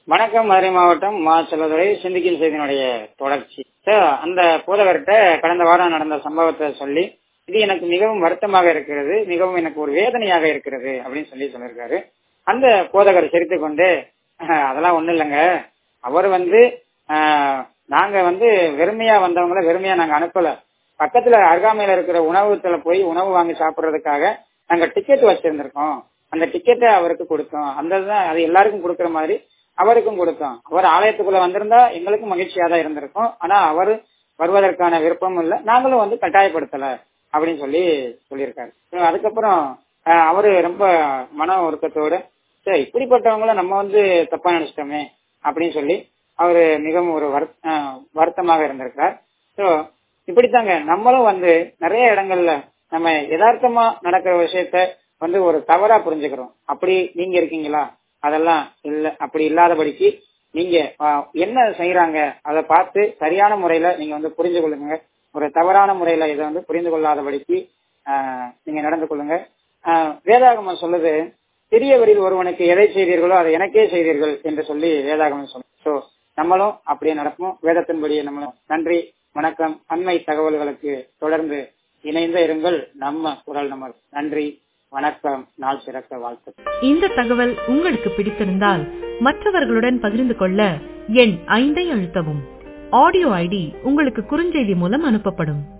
வணக்கம் மதுரை மாவட்டம் மா செல்வதுரை சிந்திக்கும் செய்தியினுடைய தொடர்ச்சி So, அந்த போதகர்கிட்ட கடந்த வாரம் நடந்த சம்பவத்தை சொல்லி இது எனக்கு மிகவும் வருத்தமாக இருக்கிறது மிகவும் எனக்கு ஒரு வேதனையாக இருக்கிறது அப்படின்னு சொல்லி சொல்லியிருக்காரு அந்த போதகர் சிரித்து கொண்டு "அஹ், அதெல்லாம் ஒண்ணும் இல்லைங்க அவர் வந்து ஆஹ், நாங்க வந்து வெறுமையா வந்தவங்கள வெறுமையா நாங்க அனுப்பல பக்கத்துல அருகாமையில இருக்கிற உணவகத்துல போய் உணவு வாங்கி சாப்பிடுறதுக்காக நாங்க டிக்கெட் வச்சிருந்திருக்கோம் அந்த டிக்கெட்டை அவருக்கு கொடுத்தோம் அந்த தான் அது எல்லாருக்கும் கொடுக்கிற மாதிரி அவருக்கும் கொடுத்தோம் அவர் ஆலயத்துக்குள்ள வந்திருந்தா எங்களுக்கும் மகிழ்ச்சியா தான் இருந்திருக்கும் ஆனா அவர் வருவதற்கான விருப்பம் இல்ல நாங்களும் வந்து கட்டாயப்படுத்தல அப்படின்னு சொல்லி சொல்லியிருக்காரு So, அதுக்கப்புறம் ஆஹ், அவரு ரொம்ப மன ஒருக்கத்தோட சரி இப்படிப்பட்டவங்கள நம்ம வந்து தப்பா நினைச்சிட்டோமே அப்படின்னு சொல்லி அவரு மிகவும் ஒரு வருத்- ஆஹ், வருத்தமாக இருந்திருக்கார் சோ இப்படித்தாங்க நம்மளும் வந்து நிறைய இடங்கள்ல நம்ம யதார்த்தமா நடக்கிற விஷயத்த வந்து ஒரு தவறா புரிஞ்சுக்கிறோம் அப்படி நீங்க இருக்கீங்களா அதெல்லாம் இல்ல அப்படி இல்லாதபடிக்கு நீங்க ஆஹ், என்ன செய்யறாங்க அதை பார்த்து சரியான முறையில நீங்க வந்து புரிஞ்சு கொள்ளுங்க ஒரு தவறான முறையில இதை வந்து புரிந்து கொள்ளாதபடிக்கு ஆஹ், நீங்க நடந்து கொள்ளுங்க ஆஹ், வேதாகமம் சொல்லுது சிறியவரில் ஒருவனுக்கு எதை செய்தீர்களோ அதை எனக்கே செய்தீர்கள் என்று சொல்லி வேதாகமம் சொல்லும் சோ நம்மளும் அப்படியே நடப்போம் வேதத்தின்படியே நம்மளும் நன்றி வணக்கம் அண்மை தகவல்களுக்கு தொடர்ந்து இணைந்த இருங்கள் நம்ம குரல் நம்ம நன்றி வணக்கம் நாள் சிறக்க வாழ்த்து இந்த தகவல் உங்களுக்கு பிடித்திருந்தால் மற்றவர்களுடன் பகிர்ந்து கொள்ள எண் ஐந்தை அழுத்தவும் ஆடியோ ஐடி உங்களுக்கு குறுஞ்செய்தி மூலம் அனுப்பப்படும்